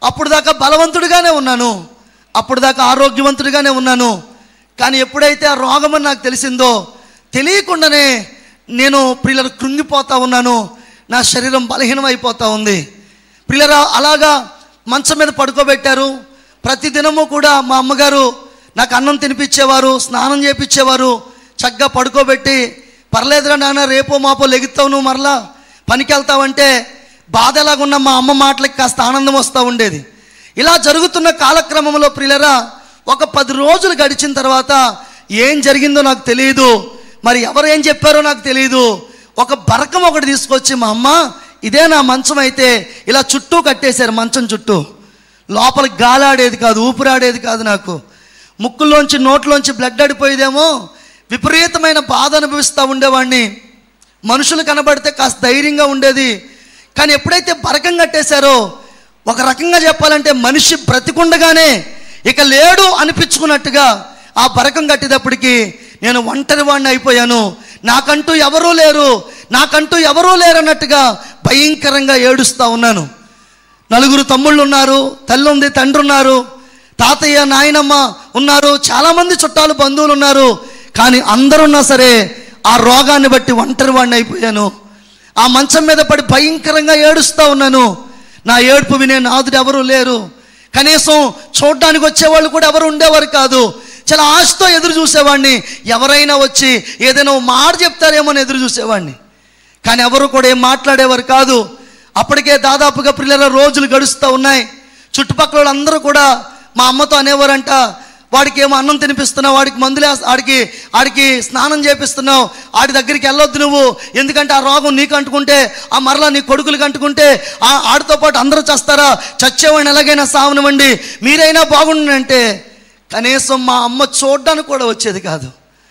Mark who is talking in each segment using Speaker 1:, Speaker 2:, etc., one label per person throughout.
Speaker 1: అప్పుడు దాకా బలవంతుడిగానే ఉన్నాను అప్పుడు దాకా ఆరోగ్యవంతుడిగానే ఉన్నాను కానీ ఎప్పుడైతే ఆ రోగం అని నాకు తెలిసిందో తెలియకుండానే నేను ప్రియుల కృంగిపోతా ఉన్నాను నా శరీరం బలహీనం అయిపోతా ఉంది ప్రియులరా అలాగా మంచం మీద పడుకోబెట్టారు ప్రతి దినము కూడా మా అమ్మగారు నాకు అన్నం తినిపించేవారు స్నానం చేపించేవారు చక్కగా పడుకోబెట్టి పర్లేదురా నాన్న రేపో మాపో లెగుతావు నువ్వు మరలా పనికి వెళ్తావంటే బాధ ఎలాగున్న మా అమ్మ మాటలకి కాస్త ఆనందం వస్తూ ఉండేది ఇలా జరుగుతున్న కాలక్రమంలో ప్రియులరా ఒక పది రోజులు గడిచిన తర్వాత ఏం జరిగిందో నాకు తెలియదు మరి ఎవరు ఏం చెప్పారో నాకు తెలియదు ఒక బరకం ఒకటి తీసుకొచ్చి మా అమ్మ ఇదే నా మంచం అయితే ఇలా చుట్టూ కట్టేశారు మంచం చుట్టూ లోపల గాలాడేది కాదు ఊపిరాడేది కాదు నాకు ముక్కుల్లోంచి నోట్లోంచి బ్లడ్ అడిపోయేదేమో విపరీతమైన బాధ అనుభవిస్తూ ఉండేవాడిని మనుషులు కనబడితే కాస్త ధైర్యంగా ఉండేది కానీ ఎప్పుడైతే బరకం కట్టేశారో ఒక రకంగా చెప్పాలంటే మనిషి బ్రతికుండగానే ఇక లేడు అనిపించుకున్నట్టుగా ఆ బరకం కట్టేటప్పటికి నేను ఒంటరి వాడిని అయిపోయాను నాకంటూ ఎవరూ లేరు నాకంటూ ఎవరూ లేరు అన్నట్టుగా భయంకరంగా ఏడుస్తూ ఉన్నాను నలుగురు తమ్ముళ్ళు ఉన్నారు తల్లి ఉంది తండ్రి ఉన్నారు తాతయ్య నాయనమ్మ ఉన్నారు చాలామంది చుట్టాలు బంధువులు ఉన్నారు కానీ అందరున్నా సరే ఆ రోగాన్ని బట్టి ఒంటరి వాడిని అయిపోయాను ఆ మంచం మీద పడి భయంకరంగా ఏడుస్తూ ఉన్నాను నా ఏడుపు వినే నాదుడు ఎవరు లేరు కనీసం చూడ్డానికి వచ్చేవాళ్ళు కూడా ఎవరు ఉండేవారు కాదు చాలా ఆశతో ఎదురు చూసేవాడిని ఎవరైనా వచ్చి ఏదైనా ఓ మాట చెప్తారేమో అని ఎదురు చూసేవాడిని కానీ ఎవరు కూడా ఏం మాట్లాడేవారు కాదు అప్పటికే దాదాపుగా పిల్లల రోజులు గడుస్తూ ఉన్నాయి చుట్టుపక్కల వాళ్ళందరూ కూడా మా అమ్మతో అనేవారంట వాడికి ఏమో అన్నం తినిపిస్తున్నావు వాడికి మందులే ఆడికి ఆడికి స్నానం చేపిస్తున్నావు ఆడి దగ్గరికి వెళ్ళొద్దు నువ్వు ఎందుకంటే ఆ రోగం నీకు అంటుకుంటే ఆ మరలా నీ కొడుకులకు అంటుకుంటే ఆ ఆడితో పాటు అందరూ చేస్తారా చచ్చేవాడిని ఎలాగైనా సావనివ్వండి మీరైనా బాగుండంటే కనీసం మా అమ్మ చూడ్డానికి కూడా వచ్చేది కాదు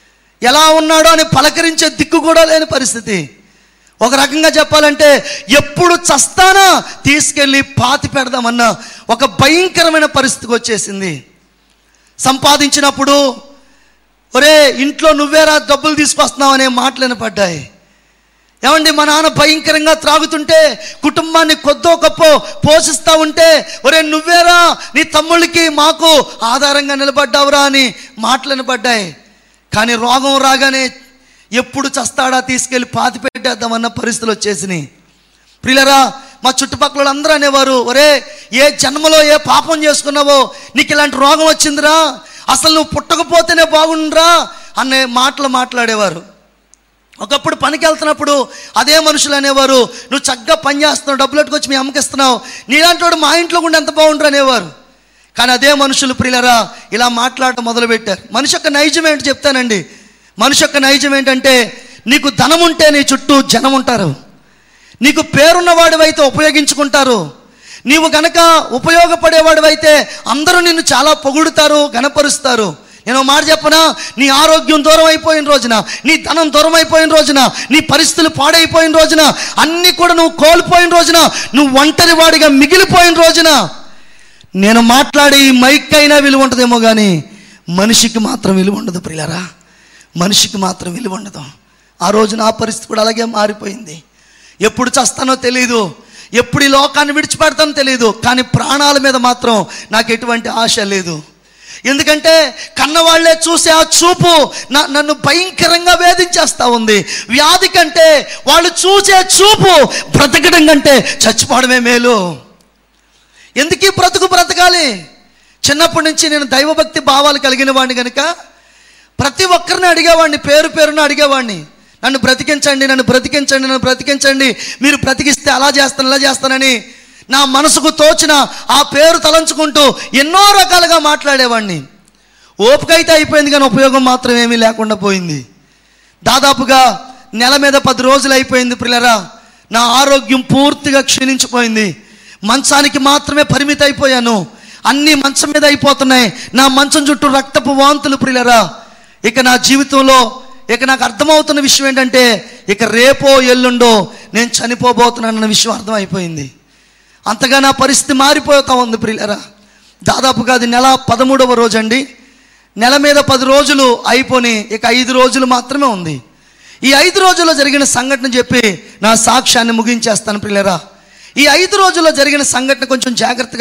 Speaker 1: ఎలా ఉన్నాడో అని పలకరించే దిక్కు కూడా లేని పరిస్థితి ఒక రకంగా చెప్పాలంటే ఎప్పుడు చస్తానా తీసుకెళ్ళి పాతి పెడదామన్న ఒక భయంకరమైన పరిస్థితికి వచ్చేసింది సంపాదించినప్పుడు ఒరే ఇంట్లో నువ్వేరా డబ్బులు తీసుకొస్తున్నావు అనే మాటలు వినపడ్డాయి ఏమండి మా నాన్న భయంకరంగా త్రాగుతుంటే కుటుంబాన్ని కొద్దో గొప్ప పోషిస్తా ఉంటే ఒరే నువ్వేరా నీ తమ్ముళ్ళకి మాకు ఆధారంగా నిలబడ్డావురా అని మాటలు వినపడ్డాయి కానీ రోగం రాగానే ఎప్పుడు చస్తాడా తీసుకెళ్ళి పాతి పెట్టేద్దామన్న పరిస్థితులు వచ్చేసినాయి ప్రియులరా మా చుట్టుపక్కల అందరూ అనేవారు ఒరే ఏ జన్మలో ఏ పాపం చేసుకున్నావో నీకు ఇలాంటి రోగం వచ్చిందిరా అసలు నువ్వు పుట్టకపోతేనే బాగుండ్రా అనే మాటలు మాట్లాడేవారు ఒకప్పుడు పనికి వెళ్తున్నప్పుడు అదే మనుషులు అనేవారు నువ్వు చక్కగా పని చేస్తున్నావు డబ్బులు ఎట్టుకొచ్చి మీ అమ్మకి ఇస్తున్నావు నీలాంటి వాడు మా ఇంట్లో కూడా ఎంత బాగుండ్రు అనేవారు కానీ అదే మనుషులు ప్రియులరా ఇలా మాట్లాడటం మొదలుపెట్టారు మనిషి యొక్క నైజం ఏంటి చెప్తానండి మనిషి యొక్క నైజం ఏంటంటే నీకు ధనం ఉంటే నీ చుట్టూ జనం ఉంటారు నీకు పేరున్నవాడివైతే ఉపయోగించుకుంటారు నీవు గనక ఉపయోగపడేవాడివైతే అందరూ నిన్ను చాలా పొగుడుతారు గనపరుస్తారు నేను ఒక మాట చెప్పనా నీ ఆరోగ్యం దూరం అయిపోయిన రోజున నీ ధనం దూరం అయిపోయిన రోజున నీ పరిస్థితులు పాడైపోయిన రోజున అన్నీ కూడా నువ్వు కోల్పోయిన రోజున నువ్వు ఒంటరి వాడిగా మిగిలిపోయిన రోజున నేను మాట్లాడే ఈ మైక్ అయినా విలువ ఉంటుందేమో కానీ మనిషికి మాత్రం విలువ ఉండదు ప్రియులరా మనిషికి మాత్రం విలువ ఉండదు ఆ రోజు నా పరిస్థితి కూడా అలాగే మారిపోయింది ఎప్పుడు చస్తానో తెలియదు ఎప్పుడు ఈ లోకాన్ని విడిచిపెడతానో తెలియదు కానీ ప్రాణాల మీద మాత్రం నాకు ఎటువంటి ఆశ లేదు ఎందుకంటే కన్నవాళ్లే చూసే ఆ చూపు నా నన్ను భయంకరంగా వేధించేస్తా ఉంది వ్యాధి కంటే వాళ్ళు చూసే చూపు బ్రతకడం కంటే చచ్చిపోవడమే మేలు ఎందుకు ఈ బ్రతుకు బ్రతకాలి చిన్నప్పటి నుంచి నేను దైవభక్తి భావాలు కలిగిన వాడిని కనుక ప్రతి ఒక్కరిని అడిగేవాడిని పేరు పేరున అడిగేవాడిని నన్ను బ్రతికించండి నన్ను బ్రతికించండి నన్ను బ్రతికించండి మీరు బ్రతికిస్తే అలా చేస్తాను ఇలా చేస్తానని నా మనసుకు తోచిన ఆ పేరు తలంచుకుంటూ ఎన్నో రకాలుగా మాట్లాడేవాడిని ఓపిక అయితే అయిపోయింది కానీ ఉపయోగం మాత్రం ఏమీ లేకుండా పోయింది దాదాపుగా నెల మీద పది రోజులు అయిపోయింది పిల్లరా నా ఆరోగ్యం పూర్తిగా క్షీణించిపోయింది మంచానికి మాత్రమే పరిమితి అయిపోయాను అన్నీ మంచం మీద అయిపోతున్నాయి నా మంచం చుట్టూ రక్తపు వాంతులు ప్రియులరా ఇక నా జీవితంలో ఇక నాకు అర్థమవుతున్న విషయం ఏంటంటే ఇక రేపో ఎల్లుండో నేను చనిపోబోతున్నానన్న విషయం అర్థమైపోయింది అంతగా నా పరిస్థితి మారిపోతా ఉంది ప్రియులరా దాదాపుగా అది నెల పదమూడవ రోజు అండి నెల మీద పది రోజులు అయిపోయి ఇక ఐదు రోజులు మాత్రమే ఉంది ఈ ఐదు రోజుల్లో జరిగిన సంఘటన చెప్పి నా సాక్ష్యాన్ని ముగించేస్తాను ప్రియులరా ఈ ఐదు రోజుల్లో జరిగిన సంఘటన కొంచెం జాగ్రత్తగా